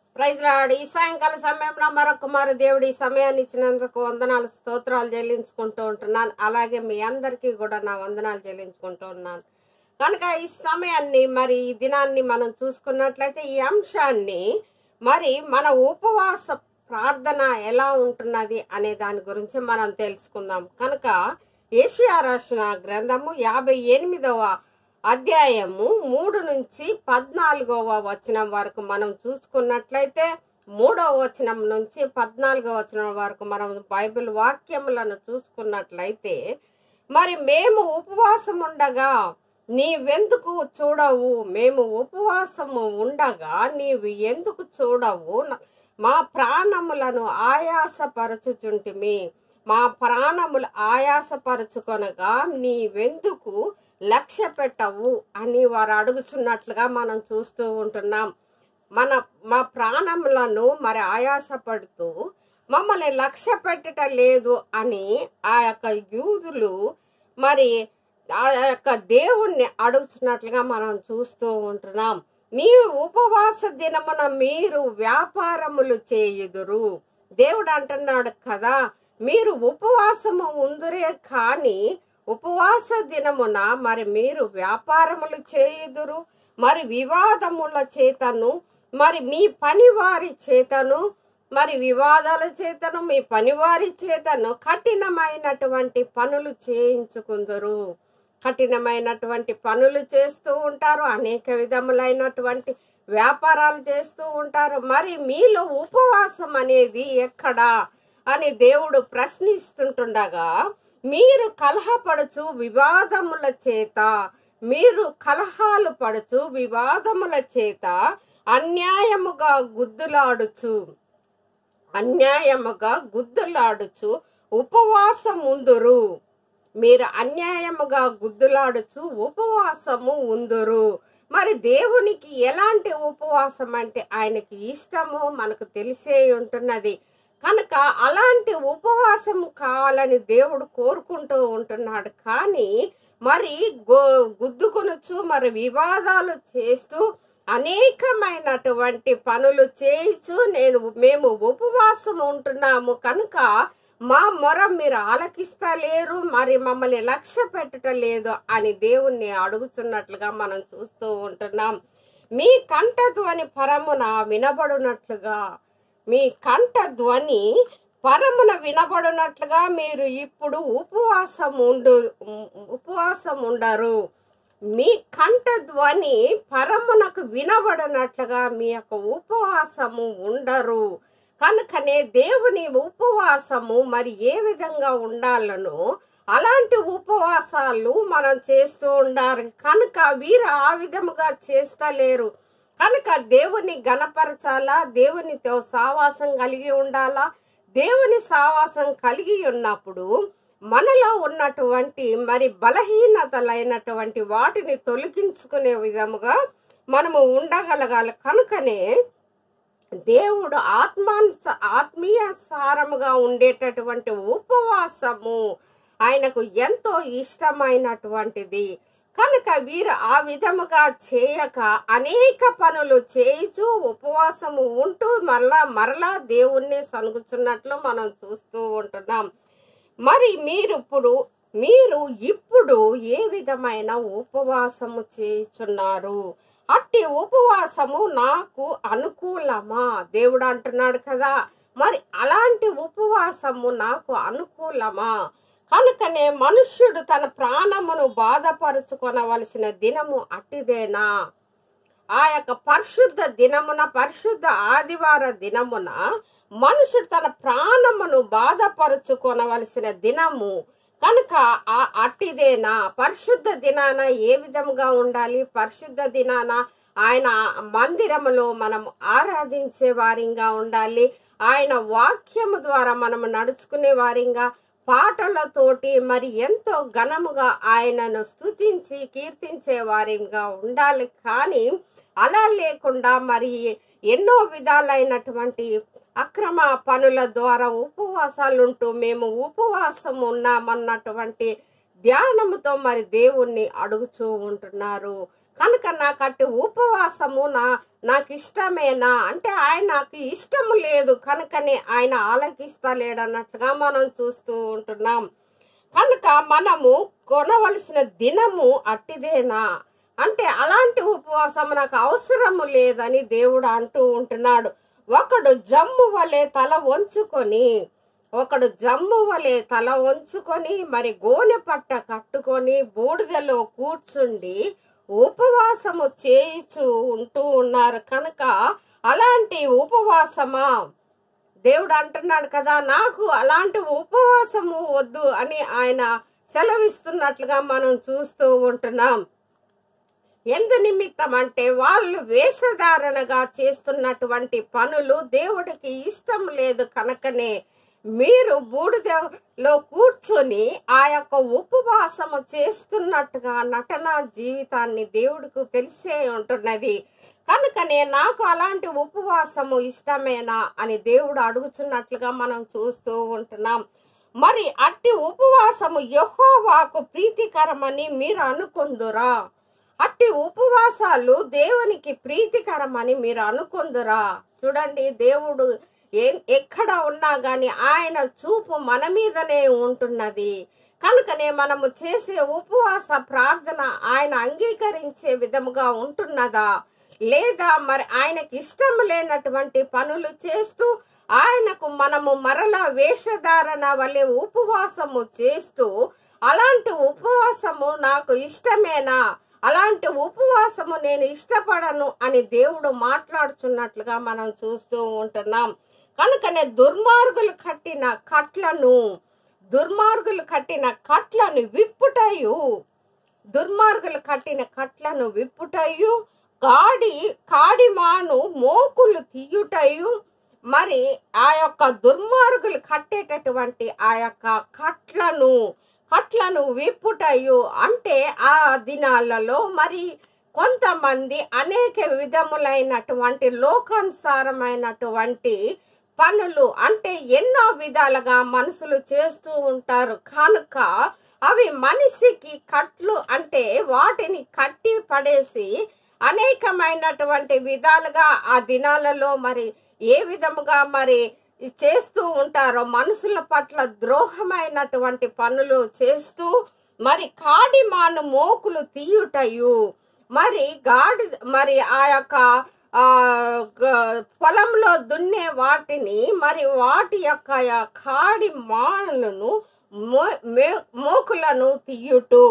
praise రాడు ఈ సాయంకాల సమయంలో మరొక మరి దేవుడు ఈ సమయాన్ని ఇచ్చినందుకు వందనాలు స్తోత్రాలు చెల్లించుకుంటూ ఉంటున్నాను అలాగే మీ అందరికీ కూడా నా వందనాలు చెల్లించుకుంటూ ఉన్నాను కనుక ఈ సమయాన్ని మరి ఈ దినాన్ని మనం చూసుకున్నట్లయితే ఈ అంశాన్ని మరి మన ఉపవాస ప్రార్థన ఎలా ఉంటున్నది అనే దాని గురించి మనం తెలుసుకుందాం కనుక ఏషియా రాసిన గ్రంథము యాభై ఎనిమిదవ అధ్యాయము మూడు నుంచి పద్నాలుగవ వచనం వరకు మనం చూసుకున్నట్లయితే మూడవ వచనం నుంచి పద్నాలుగవ వచనం వరకు మనం బైబిల్ వాక్యములను చూసుకున్నట్లయితే మరి మేము ఉపవాసం ఉండగా నీవెందుకు చూడవు మేము ఉపవాసము ఉండగా నీవు ఎందుకు చూడవు మా ప్రాణములను ఆయాసపరచుచుంటిమి మా ప్రాణములు ఆయాసపరచుకొనగా నీవెందుకు లక్ష్య పెట్టవు అని వారు అడుగుచున్నట్లుగా మనం చూస్తూ ఉంటున్నాం మన మా ప్రాణములను మరి ఆయాసపడుతూ మమ్మల్ని లక్ష్య పెట్టట లేదు అని ఆ యొక్క యూదులు మరి ఆ యొక్క దేవుణ్ణి అడుగుతున్నట్లుగా మనం చూస్తూ ఉంటున్నాం మీ ఉపవాస దినమున మీరు వ్యాపారములు చేయుదురు దేవుడు అంటున్నాడు కదా మీరు ఉపవాసము ఉందురే కానీ ఉపవాస దినమున మరి మీరు వ్యాపారములు చేయుదురు మరి వివాదముల చేతను మరి మీ పనివారి చేతను మరి వివాదాల చేతను మీ పనివారి చేతను కఠినమైనటువంటి పనులు చేయించుకుందరు కఠినమైనటువంటి పనులు చేస్తూ ఉంటారు అనేక విధములైనటువంటి వ్యాపారాలు చేస్తూ ఉంటారు మరి మీలో ఉపవాసం అనేది ఎక్కడా అని దేవుడు ప్రశ్నిస్తుంటుండగా మీరు కలహపడుచు వివాదముల చేత మీరు కలహాలు పడుచు వివాదముల చేత అన్యాయముగా గుద్దులాడుచు అన్యాయముగా గుద్దులాడుచు ఉపవాసం ఉందురు మీరు అన్యాయముగా గుద్దులాడుచు ఉపవాసము ఉందురు మరి దేవునికి ఎలాంటి ఉపవాసం అంటే ఆయనకి ఇష్టమో మనకు తెలిసే ఉంటున్నది కనుక అలాంటి ఉపవాసం కావాలని దేవుడు కోరుకుంటూ ఉంటున్నాడు కానీ మరి గో గుద్దుకొనొచ్చు మరి వివాదాలు చేస్తూ అనేకమైనటువంటి పనులు చేయిచు నేను మేము ఉపవాసం ఉంటున్నాము కనుక మా మొర మీరు ఆలకిస్తలేరు మరి మమ్మల్ని లక్ష్య పెట్టడం లేదు అని దేవుణ్ణి అడుగుతున్నట్లుగా మనం చూస్తూ ఉంటున్నాం మీ కంఠ ధ్వని పరమున వినబడునట్లుగా మీ కంఠ ధ్వని పరమున వినబడినట్లుగా మీరు ఇప్పుడు ఉపవాసం ఉండు ఉపవాసం ఉండరు మీ కంఠ ధ్వని పరమునకు వినబడినట్లుగా మీ యొక్క ఉపవాసము ఉండరు కనుకనే దేవుని ఉపవాసము మరి ఏ విధంగా ఉండాలనో అలాంటి ఉపవాసాలు మనం చేస్తూ ఉండాలి కనుక వీరు ఆ విధముగా చేస్తలేరు కనుక దేవుని గణపరచాలా దేవునితో సావాసం కలిగి ఉండాలా దేవుని సావాసం కలిగి ఉన్నప్పుడు మనలో ఉన్నటువంటి మరి బలహీనతలైనటువంటి వాటిని తొలగించుకునే విధముగా మనము ఉండగలగాలి కనుకనే దేవుడు ఆత్మానుస ఆత్మీయ సారముగా ఉండేటటువంటి ఉపవాసము ఆయనకు ఎంతో ఇష్టమైనటువంటిది కనుక వీరు ఆ విధముగా చేయక అనేక పనులు చేయిచు ఉపవాసము ఉంటూ మరలా మరలా దేవుణ్ణి సనుగుచున్నట్లు మనం చూస్తూ ఉంటున్నాం మరి మీరు ఇప్పుడు మీరు ఇప్పుడు ఏ విధమైన ఉపవాసము చేయుచున్నారు అట్టి ఉపవాసము నాకు అనుకూలమా దేవుడు అంటున్నాడు కదా మరి అలాంటి ఉపవాసము నాకు అనుకూలమా కనుకనే మనుష్యుడు తన ప్రాణమును బాధపరుచుకొనవలసిన దినము అట్టిదేనా ఆ యొక్క పరిశుద్ధ దినమున పరిశుద్ధ ఆదివార దినమున మనుషుడు తన ప్రాణమును బాధపరుచుకొనవలసిన దినము కనుక ఆ అట్టిదేనా పరిశుద్ధ దినాన ఏ విధముగా ఉండాలి పరిశుద్ధ దినాన ఆయన మందిరములో మనం ఆరాధించే వారిగా ఉండాలి ఆయన వాక్యము ద్వారా మనము నడుచుకునే వారిగా పాటలతోటి మరి ఎంతో ఘనముగా ఆయనను స్తుతించి కీర్తించే వారిగా ఉండాలి కానీ అలా లేకుండా మరి ఎన్నో విధాలైనటువంటి అక్రమ పనుల ద్వారా ఉపవాసాలుంటూ మేము ఉపవాసం ఉన్నామన్నటువంటి ధ్యానముతో మరి దేవుణ్ణి అడుగుచూ ఉంటున్నారు కనుక నాకు అట్టి ఉపవాసము నా నాకు ఇష్టమేనా అంటే ఆయనకి ఇష్టము లేదు కనుకనే ఆయన ఆలకిస్తలేడన్నట్టుగా మనం చూస్తూ ఉంటున్నాం కనుక మనము కొనవలసిన దినము అట్టిదేనా అంటే అలాంటి ఉపవాసం నాకు అవసరము లేదని దేవుడు అంటూ ఉంటున్నాడు ఒకడు జమ్ము వలె తల వంచుకొని ఒకడు జమ్ము వలె తల వంచుకొని మరి గోనె పట్ట కట్టుకొని బూడిదలో కూర్చుండి ఉపవాసము చేయిచు ఉంటూ ఉన్నారు కనుక అలాంటి ఉపవాసమా దేవుడు అంటున్నాడు కదా నాకు అలాంటి ఉపవాసము వద్దు అని ఆయన సెలవిస్తున్నట్లుగా మనం చూస్తూ ఉంటున్నాం ఎందు నిమిత్తం అంటే వాళ్ళు వేషధారణగా చేస్తున్నటువంటి పనులు దేవుడికి ఇష్టం లేదు కనుకనే మీరు బూడిదలో కూర్చొని ఆ యొక్క ఉపవాసము చేస్తున్నట్టుగా నటన జీవితాన్ని దేవుడికి తెలిసే ఉంటున్నది కనుకనే నాకు అలాంటి ఉపవాసము ఇష్టమేనా అని దేవుడు అడుగుతున్నట్లుగా మనం చూస్తూ ఉంటున్నాం మరి అట్టి ఉపవాసము యెహోవాకు ప్రీతికరమని మీరు అనుకుందురా అట్టి ఉపవాసాలు దేవునికి ప్రీతికరమని మీరు అనుకుందురా చూడండి దేవుడు ఏ ఎక్కడ ఉన్నా గాని ఆయన చూపు మన మీదనే ఉంటున్నది కనుకనే మనము చేసే ఉపవాస ప్రార్థన ఆయన అంగీకరించే విధముగా ఉంటున్నదా లేదా మరి ఆయనకి ఇష్టం లేనటువంటి పనులు చేస్తూ ఆయనకు మనము మరలా వేషధారణ వలె ఉపవాసము చేస్తూ అలాంటి ఉపవాసము నాకు ఇష్టమేనా అలాంటి ఉపవాసము నేను ఇష్టపడను అని దేవుడు మాట్లాడుచున్నట్లుగా మనం చూస్తూ ఉంటున్నాం కనుకనే దుర్మార్గులు కట్టిన కట్లను దుర్మార్గులు కట్టిన కట్లను విప్పుటయు దుర్మార్గులు కట్టిన కట్లను విప్పుటయు కాడి కాడిమాను మోకులు తీయుటయు మరి ఆ యొక్క దుర్మార్గులు కట్టేటటువంటి ఆ యొక్క కట్లను కట్లను విప్పుటయు అంటే ఆ దినాలలో మరి కొంతమంది అనేక విధములైనటువంటి లోకానుసారమైనటువంటి పనులు అంటే ఎన్నో విధాలుగా మనుషులు చేస్తూ ఉంటారు కనుక అవి మనిషికి కట్లు అంటే వాటిని కట్టి పడేసి అనేకమైనటువంటి విధాలుగా ఆ దినాలలో మరి ఏ విధముగా మరి చేస్తూ ఉంటారో మనుషుల పట్ల ద్రోహమైనటువంటి పనులు చేస్తూ మరి కాడిమాను మోకులు తీయుటయు మరి గాడి మరి ఆ యొక్క ఆ గ- పొలంలో దున్నే వాటిని మరి వాటి యొక్క ఆ కాడి మానులను మో- మే- మోకులను తీయుటు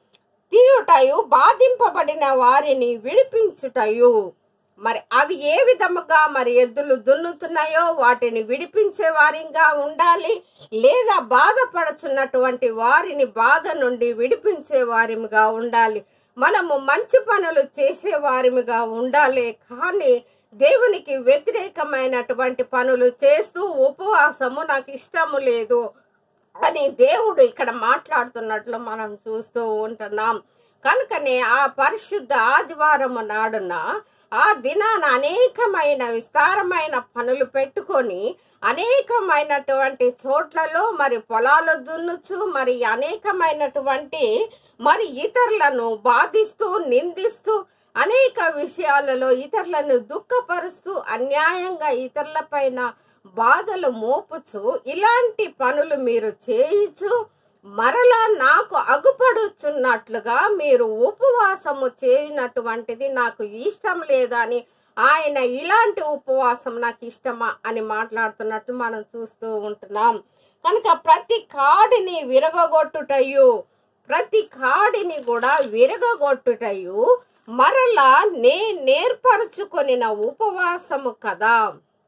తీయుటయు బాధింపబడిన వారిని విడిపించుటయు మరి అవి ఏ విధముగా మరి ఎద్దులు దున్నుతున్నాయో వాటిని విడిపించే వారిగా ఉండాలి లేదా బాధపడుచున్నటువంటి వారిని బాధ నుండి విడిపించే వారిగా ఉండాలి మనము మంచి పనులు చేసే వారిగా ఉండాలి కానీ దేవునికి వ్యతిరేకమైనటువంటి పనులు చేస్తూ ఉపవాసము నాకు ఇష్టము లేదు అని దేవుడు ఇక్కడ మాట్లాడుతున్నట్లు మనం చూస్తూ ఉంటున్నాం కనుకనే ఆ పరిశుద్ధ ఆదివారము నాడున ఆ దినాన అనేకమైన విస్తారమైన పనులు పెట్టుకొని అనేకమైనటువంటి చోట్లలో మరి పొలాలు దున్నుచు మరి అనేకమైనటువంటి మరి ఇతరులను బాధిస్తూ నిందిస్తూ అనేక విషయాలలో ఇతరులను దుఃఖపరుస్తూ అన్యాయంగా ఇతరుల పైన బాధలు మోపుచు ఇలాంటి పనులు మీరు చేయించు మరలా నాకు అగుపడుచున్నట్లుగా మీరు ఉపవాసము చేయనటువంటిది నాకు ఇష్టం లేదని ఆయన ఇలాంటి ఉపవాసం నాకు ఇష్టమా అని మాట్లాడుతున్నట్టు మనం చూస్తూ ఉంటున్నాం కనుక ప్రతి కాడిని విరగగొట్టుటయు ప్రతి కాడిని కూడా విరగగొట్టుటయు మరలా నే నేర్పరచుకొనిన ఉపవాసము కదా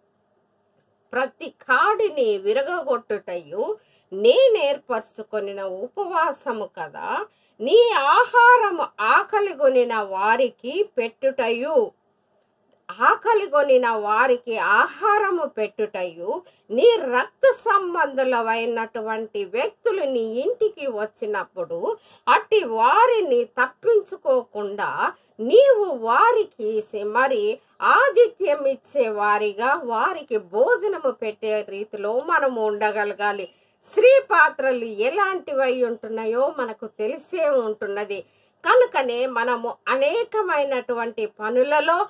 ప్రతి కాడిని విరగగొట్టుటయు నేనేర్పరచుకొనిన ఉపవాసము కదా నీ ఆహారము ఆకలిగొనిన వారికి పెట్టుటయు ఆకలిగొనిన వారికి ఆహారము పెట్టుటయు నీ రక్త సంబంధులమైనటువంటి వ్యక్తులు నీ ఇంటికి వచ్చినప్పుడు అట్టి వారిని తప్పించుకోకుండా నీవు వారికి సి- మరి ఆతిథ్యం ఇచ్చే వారిగా వారికి భోజనము పెట్టే రీతిలో మనము ఉండగలగాలి స్త్రీ పాత్రలు ఎలాంటివై ఉంటున్నాయో మనకు తెలిసే ఉంటున్నది కనుకనే మనము అనేకమైనటువంటి పనులలో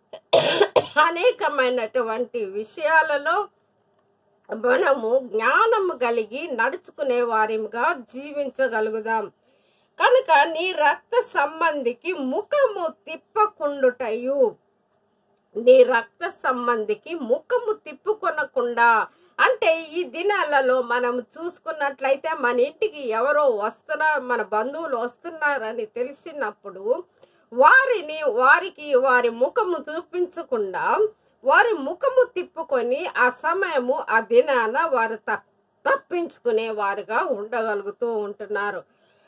అనేకమైనటువంటి విషయాలలో మనము జ్ఞానము కలిగి నడుచుకునే వారిగా జీవించగలుగుదాం కనుక నీ రక్త సంబంధికి ముఖము తిప్పకుండుటయు నీ రక్త సంబంధికి ముఖము తిప్పుకొనకుండా అంటే ఈ దినాలలో మనం చూసుకున్నట్లయితే మన ఇంటికి ఎవరో వస్తున్నారు మన బంధువులు వస్తున్నారని తెలిసినప్పుడు వారిని వారికి వారి ముఖము చూపించకుండా వారి ముఖము తిప్పుకొని ఆ సమయము ఆ దినాన వారు తప్- తప్పించుకునే వారుగా ఉండగలుగుతూ ఉంటున్నారు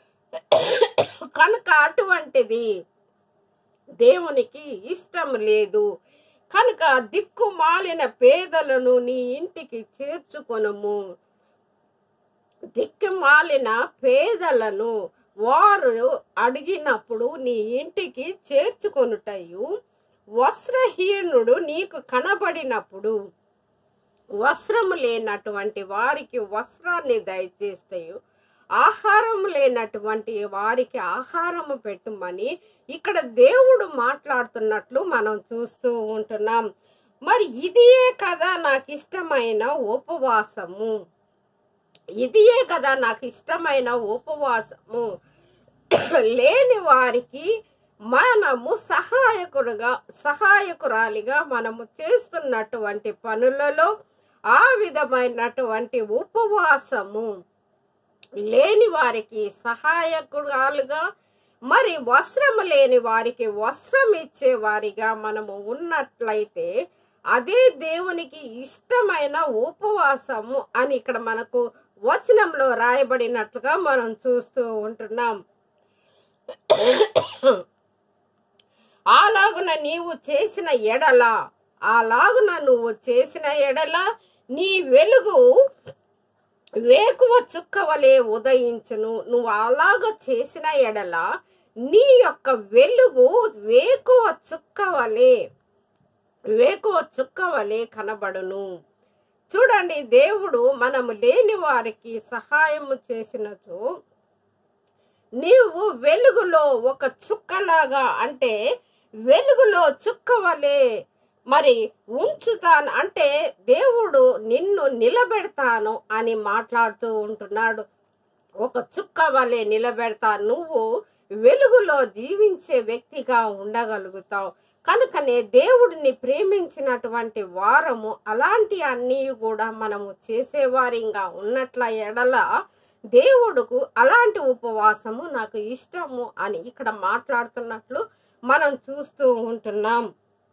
కనుక అటువంటిది దేవునికి ఇష్టం లేదు కనుక దిక్కుమాలిన పేదలను నీ ఇంటికి చేర్చుకొనుము దిక్కుమాలిన పేదలను వారు అడిగినప్పుడు నీ ఇంటికి చేర్చుకొనుటయు వస్త్రహీనుడు నీకు కనబడినప్పుడు వస్త్రము లేనటువంటి వారికి వస్త్రాన్ని దయచేస్తాయు ఆహారం లేనటువంటి వారికి ఆహారము పెట్టుమని ఇక్కడ దేవుడు మాట్లాడుతున్నట్లు మనం చూస్తూ ఉంటున్నాం మరి ఇదియే కదా నాకు ఇష్టమైన ఉపవాసము ఇదియే కదా నాకు ఇష్టమైన ఉపవాసము లేని వారికి మనము సహాయకుడుగా సహాయకురాలిగా మనము చేస్తున్నటువంటి పనులలో ఆ విధమైనటువంటి ఉపవాసము లేని వారికి సహాయకురాలుగా మరి వస్త్రము లేని వారికి వస్త్రం ఇచ్చే వారిగా మనము ఉన్నట్లయితే అదే దేవునికి ఇష్టమైన ఉపవాసము అని ఇక్కడ మనకు వచనంలో రాయబడినట్లుగా మనం చూస్తూ ఉంటున్నాం అలాగున నీవు చేసిన ఎడల అలాగున నువ్వు చేసిన ఎడల నీ వెలుగు వేకువ చుక్క వలె ఉదయించును నువ్వు అలాగ చేసిన ఎడల నీ యొక్క వెలుగు వేకువ చుక్క వలె వేకువ చుక్క వలె కనబడును చూడండి దేవుడు మనము లేని వారికి సహాయము చేసినచో నీవు వెలుగులో ఒక చుక్కలాగా అంటే వెలుగులో చుక్క వలె మరి ఉంచుతాను అంటే దేవుడు నిన్ను నిలబెడతాను అని మాట్లాడుతూ ఉంటున్నాడు ఒక చుక్క వలె నిలబెడతా నువ్వు వెలుగులో జీవించే వ్యక్తిగా ఉండగలుగుతావు కనుకనే దేవుడిని ప్రేమించినటువంటి వారము అలాంటి అన్నీ కూడా మనము చేసేవారిగా ఉన్నట్ల ఎడల దేవుడుకు అలాంటి ఉపవాసము నాకు ఇష్టము అని ఇక్కడ మాట్లాడుతున్నట్లు మనం చూస్తూ ఉంటున్నాం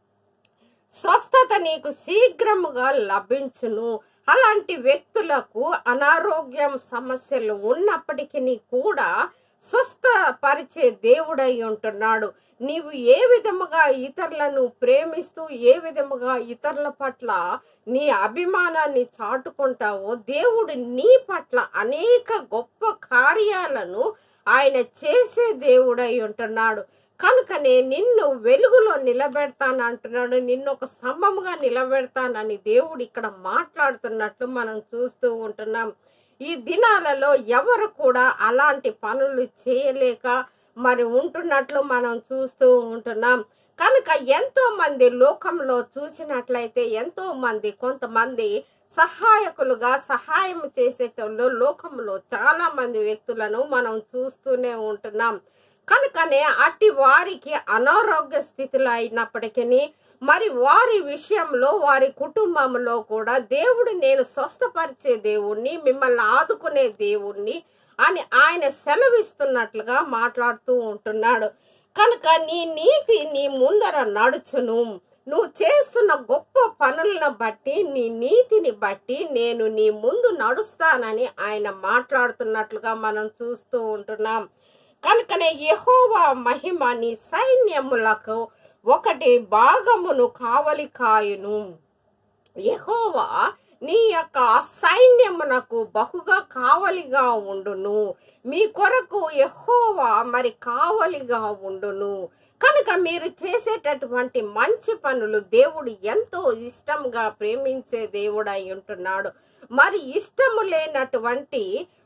స్వస్థత నీకు శీఘ్రముగా లభించును అలాంటి వ్యక్తులకు అనారోగ్యం సమస్యలు ఉన్నప్పటికీ కూడా స్వస్థపరిచే దేవుడై ఉంటున్నాడు నీవు ఏ విధముగా ఇతరులను ప్రేమిస్తూ ఏ విధముగా ఇతరుల పట్ల నీ అభిమానాన్ని చాటుకుంటావో దేవుడు నీ పట్ల అనేక గొప్ప కార్యాలను ఆయన చేసే దేవుడై ఉంటున్నాడు కనుకనే నిన్ను వెలుగులో నిలబెడతాను అంటున్నాడు నిన్ను ఒక స్తంభముగా నిలబెడతానని దేవుడు ఇక్కడ మాట్లాడుతున్నట్లు మనం చూస్తూ ఉంటున్నాం ఈ దినాలలో ఎవరు కూడా అలాంటి పనులు చేయలేక మరి ఉంటున్నట్లు మనం చూస్తూ ఉంటున్నాం కనుక ఎంతో మంది లోకంలో చూసినట్లయితే ఎంతో మంది కొంతమంది సహాయకులుగా సహాయం చేసేటోళ్ళు లోకంలో చాలా మంది వ్యక్తులను మనం చూస్తూనే ఉంటున్నాం కనుకనే అట్టి వారికి అనారోగ్య స్థితిలో అయినప్పటికీ మరి వారి విషయంలో వారి కుటుంబంలో కూడా దేవుడు నేను స్వస్థపరిచే దేవుణ్ణి మిమ్మల్ని ఆదుకునే దేవుణ్ణి అని ఆయన సెలవిస్తున్నట్లుగా మాట్లాడుతూ ఉంటున్నాడు కనుక నీ నీతి నీ ముందర నడుచును నువ్వు చేస్తున్న గొప్ప పనులను బట్టి నీ నీతిని బట్టి నేను నీ ముందు నడుస్తానని ఆయన మాట్లాడుతున్నట్లుగా మనం చూస్తూ ఉంటున్నాం కనుకనే యెహోవా మహిమ నీ సైన్యములకు ఒకటి భాగమును కావలి కాయును యెహోవా నీ యొక్క సైన్యమునకు బహుగా కావలిగా ఉండును మీ కొరకు యెహోవా మరి కావలిగా ఉండును కనుక మీరు చేసేటటువంటి మంచి పనులు దేవుడు ఎంతో ఇష్టంగా ప్రేమించే దేవుడై ఉంటున్నాడు మరి ఇష్టము లేనటువంటి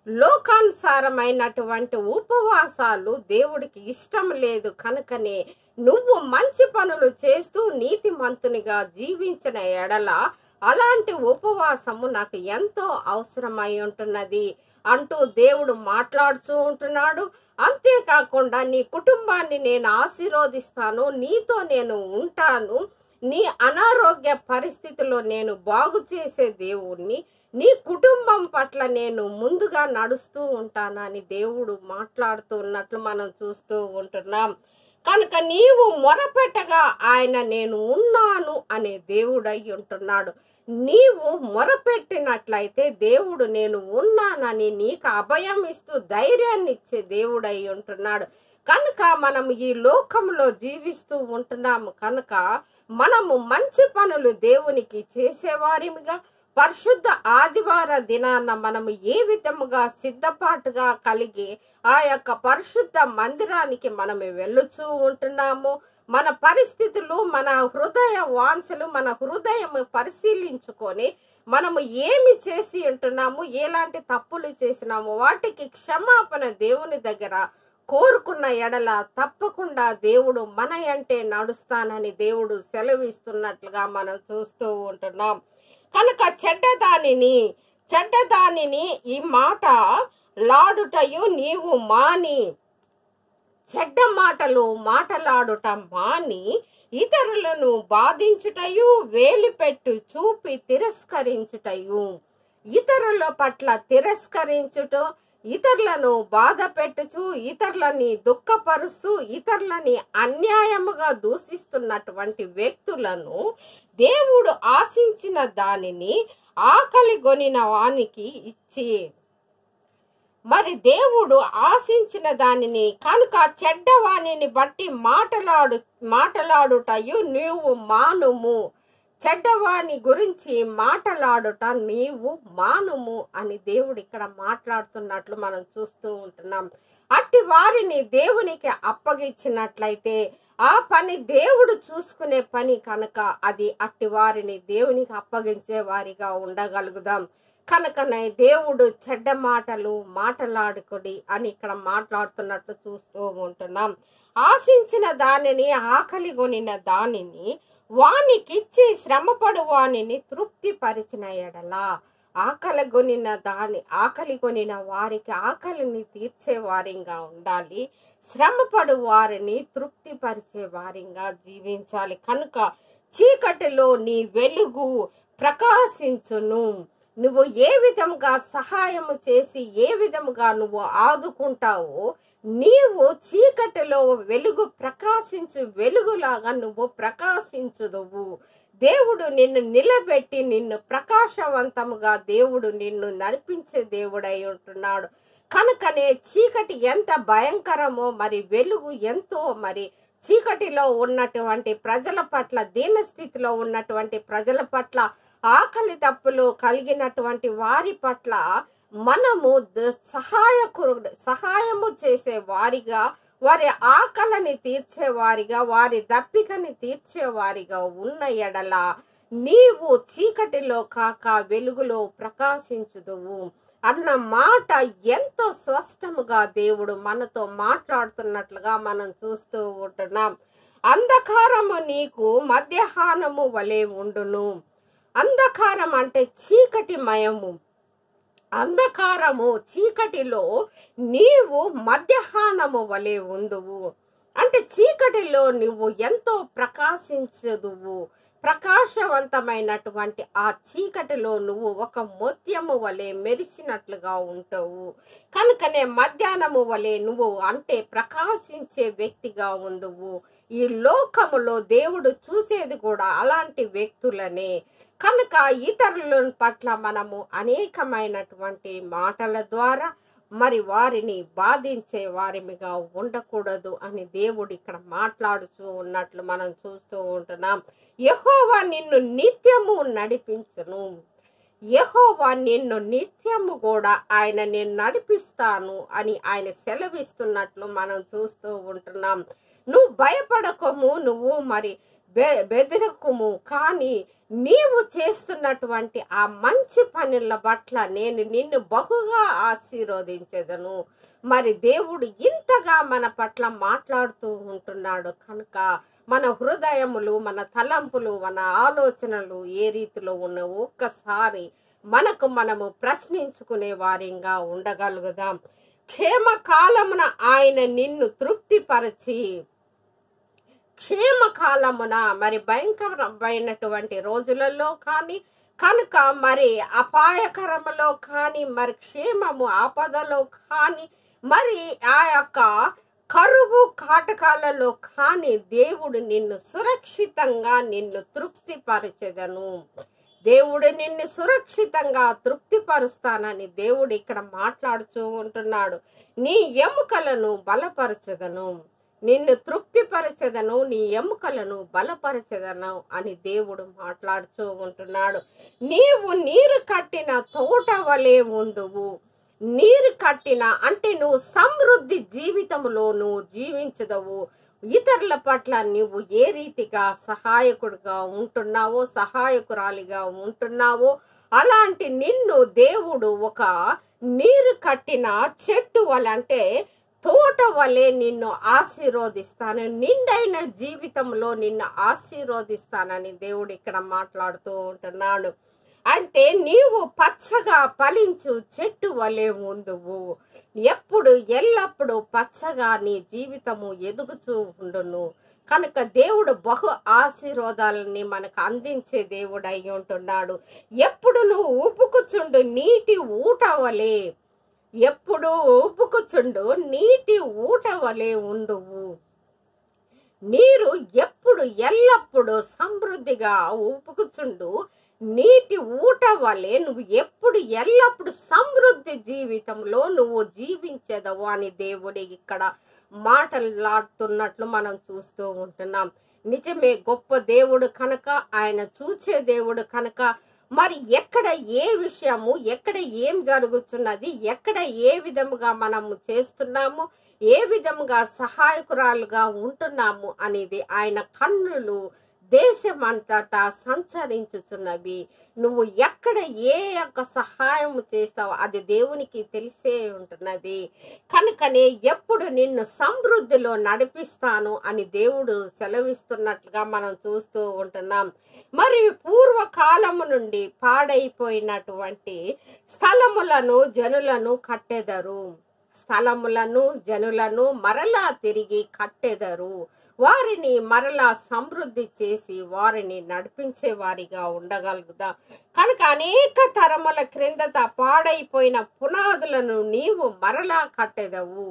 లోకానుసారమైనటువంటి ఉపవాసాలు దేవుడికి ఇష్టం లేదు కనుకనే నువ్వు మంచి పనులు చేస్తూ నీతిమంతునిగా జీవించిన ఎడల అలాంటి ఉపవాసము నాకు ఎంతో అవసరమై ఉంటున్నది అంటూ దేవుడు మాట్లాడుతూ ఉంటున్నాడు అంతేకాకుండా నీ కుటుంబాన్ని నేను ఆశీర్వదిస్తాను నీతో నేను ఉంటాను నీ అనారోగ్య పరిస్థితిలో నేను బాగు చేసే దేవుణ్ణి నీ కుటుంబం పట్ల నేను ముందుగా నడుస్తూ ఉంటానని దేవుడు మాట్లాడుతూ ఉన్నట్లు మనం చూస్తూ ఉంటున్నాం కనుక నీవు మొరపెట్టగా ఆయన నేను ఉన్నాను అనే దేవుడై ఉంటున్నాడు నీవు మొరపెట్టినట్లయితే దేవుడు నేను ఉన్నానని నీకు అభయం ఇస్తూ ధైర్యాన్ని ఇచ్చే దేవుడై ఉంటున్నాడు కనుక మనం ఈ లోకంలో జీవిస్తూ ఉంటున్నాము కనుక మనము మంచి పనులు దేవునికి చేసేవారిగా పరిశుద్ధ ఆదివార దినాన మనము ఏ విధముగా సిద్ధపాటుగా కలిగి ఆ యొక్క పరిశుద్ధ మందిరానికి మనము వెళ్ళుచూ ఉంటున్నాము మన పరిస్థితులు మన హృదయ వాంఛలు మన హృదయం పరిశీలించుకొని మనము ఏమి చేసి ఉంటున్నాము ఎలాంటి తప్పులు చేసినాము వాటికి క్షమాపణ దేవుని దగ్గర కోరుకున్న ఎడల తప్పకుండా దేవుడు మన అంటే నడుస్తానని దేవుడు సెలవిస్తున్నట్లుగా మనం చూస్తూ ఉంటున్నాం కనుక చెడ్డదానిని చెడ్డదానిని ఈ మాట లాడుటయు నీవు మాని చెడ్డ మాటలు మాటలాడుట మాని ఇతరులను బాధించుటయు వేలిపెట్టు చూపి తిరస్కరించుటయు ఇతరుల పట్ల తిరస్కరించుట ఇతరులను బాధ పెట్టుచు ఇతరులని దుఃఖపరుస్తూ ఇతరులని అన్యాయముగా దూషిస్తున్నటువంటి వ్యక్తులను దేవుడు ఆశించిన దానిని ఆకలి గొనిన వానికి ఇచ్చి మరి దేవుడు ఆశించిన దానిని కనుక చెడ్డవాణిని బట్టి మాటలాడు మాటలాడుటయు నీవు మానుము చెడ్డవాణి గురించి మాటలాడుట నీవు మానుము అని దేవుడు ఇక్కడ మాట్లాడుతున్నట్లు మనం చూస్తూ ఉంటున్నాం అట్టి వారిని దేవునికి అప్పగించినట్లయితే ఆ పని దేవుడు చూసుకునే పని కనుక అది అట్టి వారిని దేవునికి అప్పగించే వారిగా ఉండగలుగుదాం కనుకనే దేవుడు చెడ్డ మాటలు మాటలాడుకుడి అని ఇక్కడ మాట్లాడుతున్నట్టు చూస్తూ ఉంటున్నాం ఆశించిన దానిని ఆకలి కొనిన దానిని వానికిచ్చి శ్రమపడు వానిని తృప్తి పరిచిన ఎడలా ఆకలి కొనిన దాని ఆకలి కొనిన వారికి ఆకలిని తీర్చే వారిగా ఉండాలి శ్రమపడు వారిని తృప్తి పరిచే వారిగా జీవించాలి కనుక చీకటిలో నీ వెలుగు ప్రకాశించును నువ్వు ఏ విధంగా సహాయము చేసి ఏ విధముగా నువ్వు ఆదుకుంటావో నీవు చీకటిలో వెలుగు ప్రకాశించు వెలుగులాగా నువ్వు ప్రకాశించుదువు దేవుడు నిన్ను నిలబెట్టి నిన్ను ప్రకాశవంతముగా దేవుడు నిన్ను నడిపించే దేవుడై ఉంటున్నాడు కనుకనే చీకటి ఎంత భయంకరమో మరి వెలుగు ఎంతో మరి చీకటిలో ఉన్నటువంటి ప్రజల పట్ల దీనస్థితిలో ఉన్నటువంటి ప్రజల పట్ల ఆకలి తప్పులు కలిగినటువంటి వారి పట్ల మనము ద- సహాయకుడు సహాయము చేసే వారిగా వారి ఆకలిని తీర్చే వారిగా వారి దప్పికని తీర్చే వారిగా ఉన్న ఎడల నీవు చీకటిలో కాక వెలుగులో ప్రకాశించుదువు అన్న మాట ఎంతో స్పష్టముగా దేవుడు మనతో మాట్లాడుతున్నట్లుగా మనం చూస్తూ ఉంటున్నాం అంధకారము నీకు మధ్యాహ్నము వలె ఉండును అంధకారం అంటే చీకటి మయము అంధకారము చీకటిలో నీవు మధ్యాహ్నము వలె ఉందువు అంటే చీకటిలో నువ్వు ఎంతో ప్రకాశించదువు ప్రకాశవంతమైనటువంటి ఆ చీకటిలో నువ్వు ఒక ముత్యము వలె మెరిసినట్లుగా ఉంటావు కనుకనే మధ్యాహ్నము వలె నువ్వు అంటే ప్రకాశించే వ్యక్తిగా ఉందువు ఈ లోకములో దేవుడు చూసేది కూడా అలాంటి వ్యక్తులనే కనుక ఇతరుల పట్ల మనము అనేకమైనటువంటి మాటల ద్వారా మరి వారిని బాధించే వారిమిగా ఉండకూడదు అని దేవుడు ఇక్కడ మాట్లాడుతూ ఉన్నట్లు మనం చూస్తూ ఉంటున్నాం యెహోవా నిన్ను నిత్యము నడిపించును యెహోవా నిన్ను నిత్యము కూడా ఆయన నేను నడిపిస్తాను అని ఆయన సెలవిస్తున్నట్లు మనం చూస్తూ ఉంటున్నాం నువ్వు భయపడకము నువ్వు మరి బె బెదరకము కానీ నీవు చేస్తున్నటువంటి ఆ మంచి పనుల పట్ల నేను నిన్ను బహుగా ఆశీర్వదించేదను మరి దేవుడు ఇంతగా మన పట్ల మాట్లాడుతూ ఉంటున్నాడు కనుక మన హృదయములు మన తలంపులు మన ఆలోచనలు ఏ రీతిలో ఉన్నవో ఒక్కసారి మనకు మనము ప్రశ్నించుకునే వారిగా ఉండగలుగుదాం క్షేమకాలమున ఆయన నిన్ను తృప్తిపరచి క్షేమకాలమున మరి భయంకరమైనటువంటి రోజులలో కానీ కనుక మరి అపాయకరములో కానీ మరి క్షేమము ఆపదలో కానీ మరి ఆ యొక్క కరువు కాటకాలలో కానీ దేవుడు నిన్ను సురక్షితంగా నిన్ను తృప్తిపరచెదను దేవుడు నిన్ను సురక్షితంగా తృప్తిపరుస్తానని దేవుడు ఇక్కడ మాట్లాడుతూ ఉంటున్నాడు నీ ఎముకలను బలపరచదను నిన్ను తృప్తిపరచదను నీ ఎముకలను బలపరచదను అని దేవుడు మాట్లాడుతూ ఉంటున్నాడు నీవు నీరు కట్టిన తోట వలె ఉందువు నీరు కట్టిన అంటే నువ్వు సమృద్ధి జీవితంలో నువ్వు జీవించదవు ఇతరుల పట్ల నువ్వు ఏ రీతిగా సహాయకుడిగా ఉంటున్నావో సహాయకురాలిగా ఉంటున్నావో అలాంటి నిన్ను దేవుడు ఒక నీరు కట్టిన చెట్టు వల్ల అంటే తోట వలె నిన్ను ఆశీర్వదిస్తాను నిండైన జీవితంలో నిన్ను ఆశీర్వదిస్తానని దేవుడు ఇక్కడ మాట్లాడుతూ ఉంటున్నాడు అంటే నీవు పచ్చగా ఫలించు చెట్టు వలె ఉందువు ఎప్పుడు ఎల్లప్పుడూ పచ్చగా నీ జీవితము ఎదుగుతూ ఉండును కనుక దేవుడు బహు ఆశీర్వాదాలని మనకు అందించే దేవుడు అయి ఉంటున్నాడు ఎప్పుడు నువ్వు ఊపుకుచుండు నీటి ఊట వలె ఎప్పుడు ఊపుకుచుండు నీటి ఊట వలె ఉండువు నీరు ఎప్పుడు ఎల్లప్పుడూ సమృద్ధిగా ఊపుకుచుండు నీటి ఊట వలె నువ్వు ఎప్పుడు ఎల్లప్పుడు సమృద్ధి జీవితంలో నువ్వు జీవించేదవు అని దేవుడి ఇక్కడ మాటలాడుతున్నట్లు మనం చూస్తూ ఉంటున్నాం నిజమే గొప్ప దేవుడు కనుక ఆయన చూచే దేవుడు కనుక మరి ఎక్కడ ఏ విషయము ఎక్కడ ఏం జరుగుతున్నది ఎక్కడ ఏ విధముగా మనము చేస్తున్నాము ఏ విధముగా సహాయకురాలుగా ఉంటున్నాము అనేది ఆయన కన్నులు దేశమంతటా సంచరించుచున్నవి నువ్వు ఎక్కడ ఏ యొక్క సహాయం చేస్తావో అది దేవునికి తెలిసే ఉంటున్నది కనుకనే ఎప్పుడు నిన్ను సమృద్ధిలో నడిపిస్తాను అని దేవుడు సెలవిస్తున్నట్లుగా మనం చూస్తూ ఉంటున్నాం మరి పూర్వకాలము నుండి పాడైపోయినటువంటి స్థలములను జనులను కట్టెదరు స్థలములను జనులను మరలా తిరిగి కట్టెదరు వారిని మరలా సమృద్ధి చేసి వారిని నడిపించే వారిగా ఉండగలుగుదా కనుక అనేక తరముల క్రిందట పాడైపోయిన పునాదులను నీవు మరలా కట్టెదవు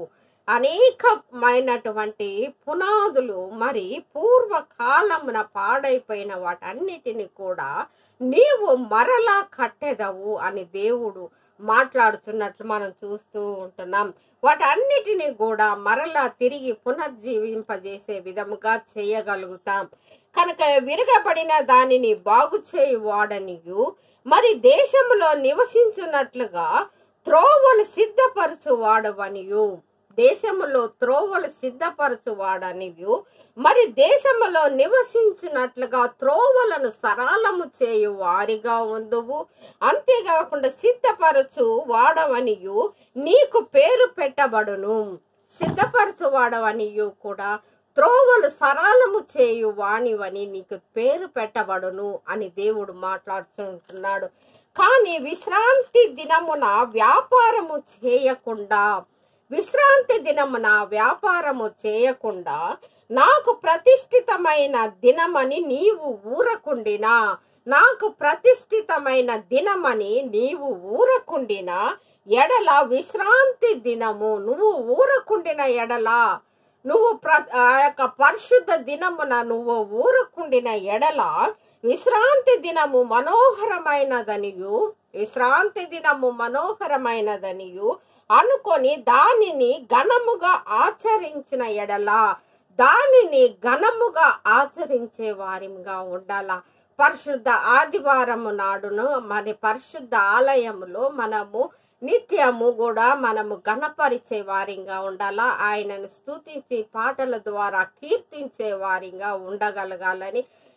అనేకమైనటువంటి పునాదులు మరి పూర్వకాలమున పాడైపోయిన వాటన్నిటిని కూడా నీవు మరలా కట్టెదవు అని దేవుడు మాట్లాడుతున్నట్లు మనం చూస్తూ ఉంటున్నాం వాటన్నిటిని కూడా మరలా తిరిగి పునర్జీవింపజేసే విధముగా చేయగలుగుతాం కనుక విరగబడిన దానిని బాగు చేయువాడనియు మరి దేశములో నివసించున్నట్లుగా త్రోవలు సిద్ధపరచువాడవనియు దేశములో త్రోవలు సిద్ధపరచువాడనియు మరి దేశములో నివసించినట్లుగా త్రోవలను సరళము చేయు వారిగా ఉందువు అంతేకాకుండా సిద్ధపరచు వాడవనియు నీకు పేరు పెట్టబడును సిద్ధపరచు వాడవనియు కూడా త్రోవలు సరళము చేయు వాణివని నీకు పేరు పెట్టబడును అని దేవుడు మాట్లాడుతుంటున్నాడు కానీ విశ్రాంతి దినమున వ్యాపారము చేయకుండా విశ్రాంతి దినమున వ్యాపారము చేయకుండా నాకు ప్రతిష్ఠితమైన దినమని నీవు ఊరకుండినా నాకు ప్రతిష్ఠితమైన దినమని నీవు ఊరకుండినా ఎడల విశ్రాంతి దినము నువ్వు ఊరకుండిన ఎడల నువ్వు ప్ర ఆ యొక్క పరిశుద్ధ దినమున నువ్వు ఊరకుండిన ఎడల విశ్రాంతి దినము మనోహరమైనదనియు విశ్రాంతి దినము మనోహరమైనదనియు అనుకొని దానిని ఘనముగా ఆచరించిన ఎడల దానిని ఘనముగా ఆచరించే వారిగా ఉండాల పరిశుద్ధ ఆదివారము నాడును మరి పరిశుద్ధ ఆలయములో మనము నిత్యము కూడా మనము గణపరిచే వారిగా ఉండాలా ఆయనను స్తుతించి పాటల ద్వారా కీర్తించే వారిగా ఉండగలగాలని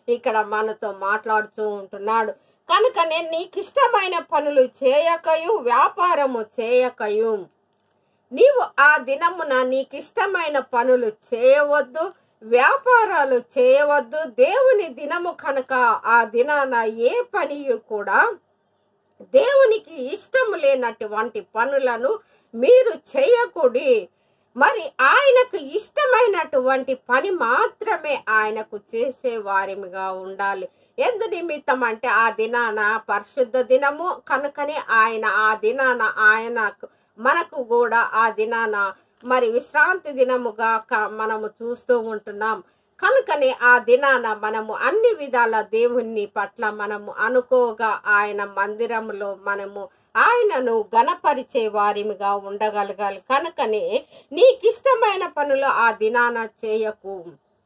ఇక్కడ మనతో మాట్లాడుతూ ఉంటున్నాడు కనుక నేను నీకు ఇష్టమైన పనులు చేయకయు వ్యాపారము చేయకయు నీవు ఆ దినమున నీకు ఇష్టమైన పనులు చేయవద్దు వ్యాపారాలు చేయవద్దు దేవుని దినము కనుక ఆ దినాన ఏ పని కూడా దేవునికి ఇష్టం లేనటువంటి పనులను మీరు చేయకూడి మరి ఆయనకు ఇష్టమైనటువంటి పని మాత్రమే ఆయనకు చేసే వారిగా ఉండాలి ఎందు నిమిత్తం అంటే ఆ దినాన పరిశుద్ధ దినము కనుకనే ఆయన ఆ దినాన ఆయనకు మనకు కూడా ఆ దినాన మరి విశ్రాంతి దినముగా క- మనము చూస్తూ ఉంటున్నాం కనుకనే ఆ దినాన మనము అన్ని విధాల దేవుని పట్ల మనము అనుకోగా ఆయన మందిరములో మనము ఆయనను గణపరిచే వారిగా ఉండగలగాలి కనుకనే నీకిష్టమైన పనులు ఆ దినాన చేయకు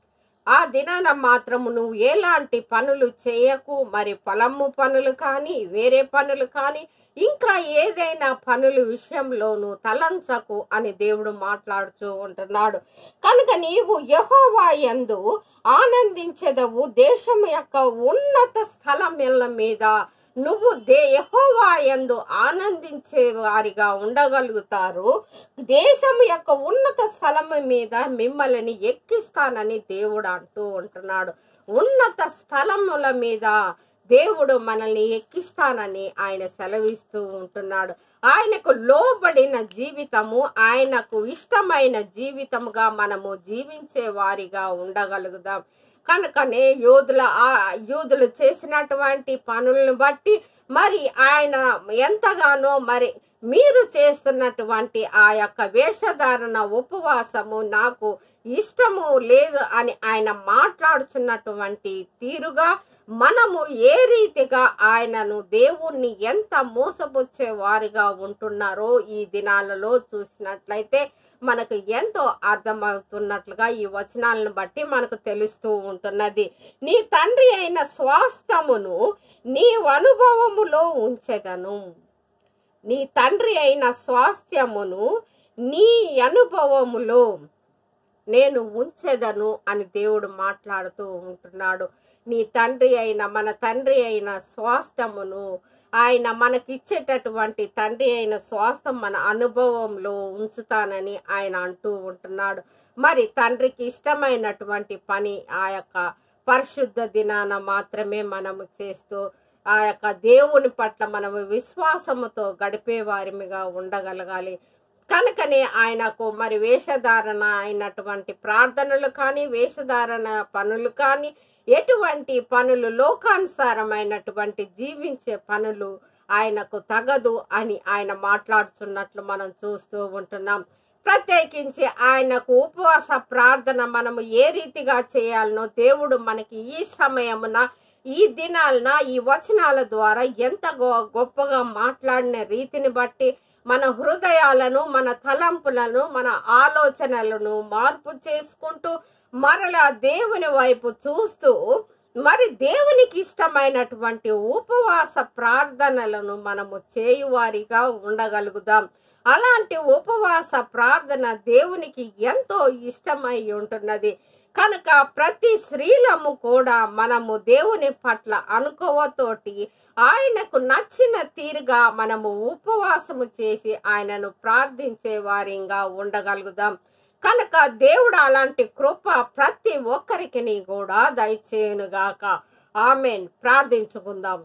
ఆ దినాన మాత్రము నువ్వు ఎలాంటి పనులు చేయకు మరి పొలము పనులు కానీ వేరే పనులు కానీ ఇంకా ఏదైనా పనుల విషయంలోనూ తలంచకు అని దేవుడు మాట్లాడుతూ ఉంటున్నాడు కనుక నీవు యెహోవా యందు ఆనందించెదవు దేశం యొక్క ఉన్నత స్థలముల మీద నువ్వు దే యెహోవా యందు ఆనందించే వారిగా ఉండగలుగుతారు దేశం యొక్క ఉన్నత స్థలము మీద మిమ్మల్ని ఎక్కిస్తానని దేవుడు అంటూ ఉంటున్నాడు ఉన్నత స్థలముల మీద దేవుడు మనల్ని ఎక్కిస్తానని ఆయన సెలవిస్తూ ఉంటున్నాడు ఆయనకు లోబడిన జీవితము ఆయనకు ఇష్టమైన జీవితముగా మనము జీవించే వారిగా ఉండగలుగుదాం కనుకనే యోధుల ఆ యూదులు చేసినటువంటి పనులను బట్టి మరి ఆయన ఎంతగానో మరి మీరు చేస్తున్నటువంటి ఆ యొక్క వేషధారణ ఉపవాసము నాకు ఇష్టము లేదు అని ఆయన మాట్లాడుతున్నటువంటి తీరుగా మనము ఏ రీతిగా ఆయనను దేవుణ్ణి ఎంత మోసపుచ్చే వారిగా ఉంటున్నారో ఈ దినాలలో చూసినట్లయితే మనకు ఎంతో అర్థమవుతున్నట్లుగా ఈ వచనాలను బట్టి మనకు తెలుస్తూ ఉంటున్నది నీ తండ్రి అయిన స్వాస్థమును నీ అనుభవములో ఉంచెదను నీ తండ్రి అయిన స్వాస్థ్యమును నీ అనుభవములో నేను ఉంచెదను అని దేవుడు మాట్లాడుతూ ఉంటున్నాడు నీ తండ్రి అయిన మన తండ్రి అయిన స్వాస్థ్యమును ఆయన మనకిచ్చేటటువంటి తండ్రి అయిన స్వాస్థ్యం మన అనుభవంలో ఉంచుతానని ఆయన అంటూ ఉంటున్నాడు మరి తండ్రికి ఇష్టమైనటువంటి పని ఆ యొక్క పరిశుద్ధ దినాన మాత్రమే మనము చేస్తూ ఆ యొక్క దేవుని పట్ల మనము విశ్వాసముతో గడిపే వారిగా ఉండగలగాలి కనుకనే ఆయనకు మరి వేషధారణ అయినటువంటి ప్రార్థనలు కానీ వేషధారణ పనులు కానీ ఎటువంటి పనులు లోకానుసారమైనటువంటి జీవించే పనులు ఆయనకు తగదు అని ఆయన మాట్లాడుతున్నట్లు మనం చూస్తూ ఉంటున్నాం ప్రత్యేకించి ఆయనకు ఉపవాస ప్రార్థన మనము ఏ రీతిగా చేయాలనో దేవుడు మనకి ఈ సమయమున ఈ దినాలన ఈ వచనాల ద్వారా ఎంత గొ- గొప్పగా మాట్లాడిన రీతిని బట్టి మన హృదయాలను మన తలంపులను మన ఆలోచనలను మార్పు చేసుకుంటూ మరలా దేవుని వైపు చూస్తూ మరి దేవునికి ఇష్టమైనటువంటి ఉపవాస ప్రార్థనలను మనము చేయువారిగా ఉండగలుగుదాం అలాంటి ఉపవాస ప్రార్థన దేవునికి ఎంతో ఇష్టమై ఉంటున్నది కనుక ప్రతి స్త్రీలము కూడా మనము దేవుని పట్ల అనుకోవతోటి ఆయనకు నచ్చిన తీరుగా మనము ఉపవాసము చేసి ఆయనను ప్రార్థించే వారిగా ఉండగలుగుదాం కనుక దేవుడు అలాంటి కృప ప్రతి ఒక్కరికి కూడా దయచేయునుగాక ఆమెన్ ప్రార్థించుకుందాం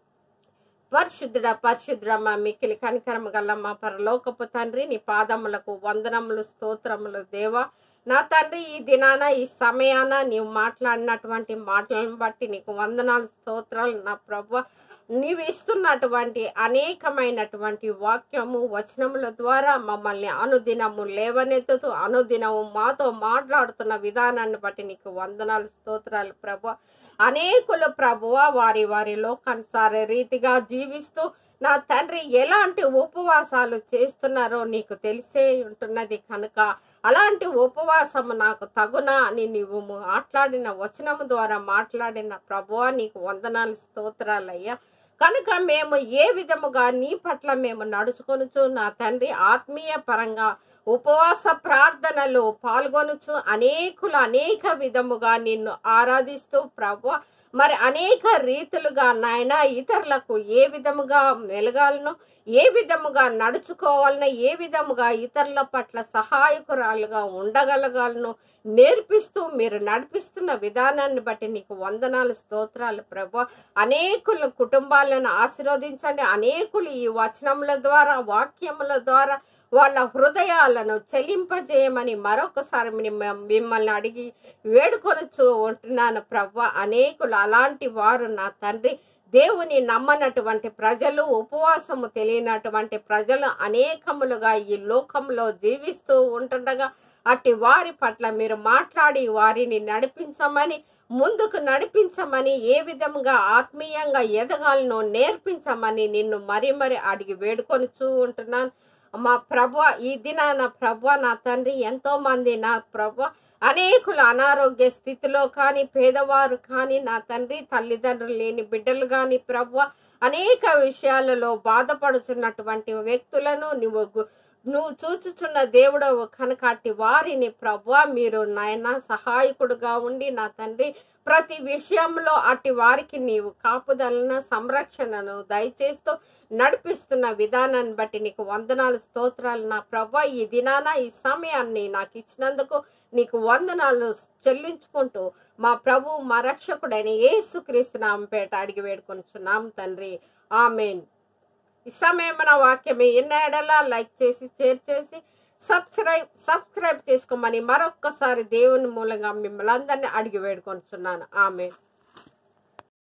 పరిశుద్ధుడ పరిశుద్ధుడ మా మిక్కిలి కనికరము గల మా పరలోకపు తండ్రి నీ పాదములకు వందనములు స్తోత్రములు దేవా నా తండ్రి ఈ దినాన ఈ సమయాన నీవు మాట్లాడినటువంటి మాటలను బట్టి నీకు వందనాలు స్తోత్రాలు నా ప్రభు నీవు ఇస్తున్నటువంటి అనేకమైనటువంటి వాక్యము వచనముల ద్వారా మమ్మల్ని అనుదినము లేవనెత్తుతూ అనుదినము మాతో మాట్లాడుతున్న విధానాన్ని బట్టి నీకు వందనాలు స్తోత్రాలు ప్రభు అనేకులు ప్రభువ వారి వారి లోకానుసార రీతిగా జీవిస్తూ నా తండ్రి ఎలాంటి ఉపవాసాలు చేస్తున్నారో నీకు తెలిసే ఉంటున్నది కనుక అలాంటి ఉపవాసము నాకు తగునా అని నీవు మాట్లాడిన వచనము ద్వారా మాట్లాడిన ప్రభువా నీకు వందనాలు స్తోత్రాలయ్యా కనుక మేము ఏ విధముగా నీ పట్ల మేము నడుచుకొనుచు నా తండ్రి ఆత్మీయ పరంగా ఉపవాస ప్రార్థనలో పాల్గొనుచు అనేకులు అనేక విధముగా నిన్ను ఆరాధిస్తూ ప్రభు మరి అనేక రీతులుగా నాయన ఇతరులకు ఏ విధముగా మెలగాలను ఏ విధముగా నడుచుకోవాలనో ఏ విధముగా ఇతరుల పట్ల సహాయకురాలుగా ఉండగలగాలను నేర్పిస్తూ మీరు నడిపిస్తున్న విధానాన్ని బట్టి నీకు వందనాలు స్తోత్రాలు ప్రభు అనేకుల కుటుంబాలను ఆశీర్వదించండి అనేకులు ఈ వచనముల ద్వారా వాక్యముల ద్వారా వాళ్ళ హృదయాలను చెలింపజేయమని మరొకసారి మిమ్మ- మిమ్మల్ని అడిగి వేడుకొనచ్చు ఉంటున్నాను ప్రవ్వ అనేకులు అలాంటి వారు నా తండ్రి దేవుని నమ్మనటువంటి ప్రజలు ఉపవాసము తెలియనటువంటి ప్రజలు అనేకములుగా ఈ లోకంలో జీవిస్తూ ఉంటుండగా అట్టి వారి పట్ల మీరు మాట్లాడి వారిని నడిపించమని ముందుకు నడిపించమని ఏ విధంగా ఆత్మీయంగా ఎదగాలనో నేర్పించమని నిన్ను మరి మరి అడిగి వేడుకొనుచూ ఉంటున్నాను మా ప్రభు ఈ దినాన ప్రభు నా తండ్రి ఎంతో మంది నా ప్రభు అనేకులు అనారోగ్య స్థితిలో కానీ పేదవారు కానీ నా తండ్రి తల్లిదండ్రులు లేని బిడ్డలు కానీ ప్రభు అనేక విషయాలలో బాధపడుతున్నటువంటి వ్యక్తులను నువ్వు గు- నువ్వు చూచుచున్న దేవుడవు కనుక అట్టి వారిని ప్రభు మీరు నాయన సహాయకుడుగా ఉండి నా తండ్రి ప్రతి విషయంలో అట్టి వారికి నీవు కాపుదలను సంరక్షణను దయచేస్తూ నడిపిస్తున్న విధానాన్ని బట్టి నీకు వందనాలు స్తోత్రాలు నా ప్రభా ఈ దినాన ఈ సమయాన్ని నాకు ఇచ్చినందుకు నీకు వందనాలు చెల్లించుకుంటూ మా ప్రభు మా రక్షకుడైన యేసుక్రీస్తు నామపేట అడిగి వేడుకొనిచున్నాం తండ్రి ఆమెన్ ఈ సమయమైన వాక్యం ఎన్నడలా లైక్ చేసి షేర్ చేసి సబ్స్క్రైబ్ సబ్స్క్రైబ్ చేసుకోమని మరొక్కసారి దేవుని మూలంగా మిమ్మల్ని అందరినీ అడిగి వేడుకొనిచున్నాను ఆమెన్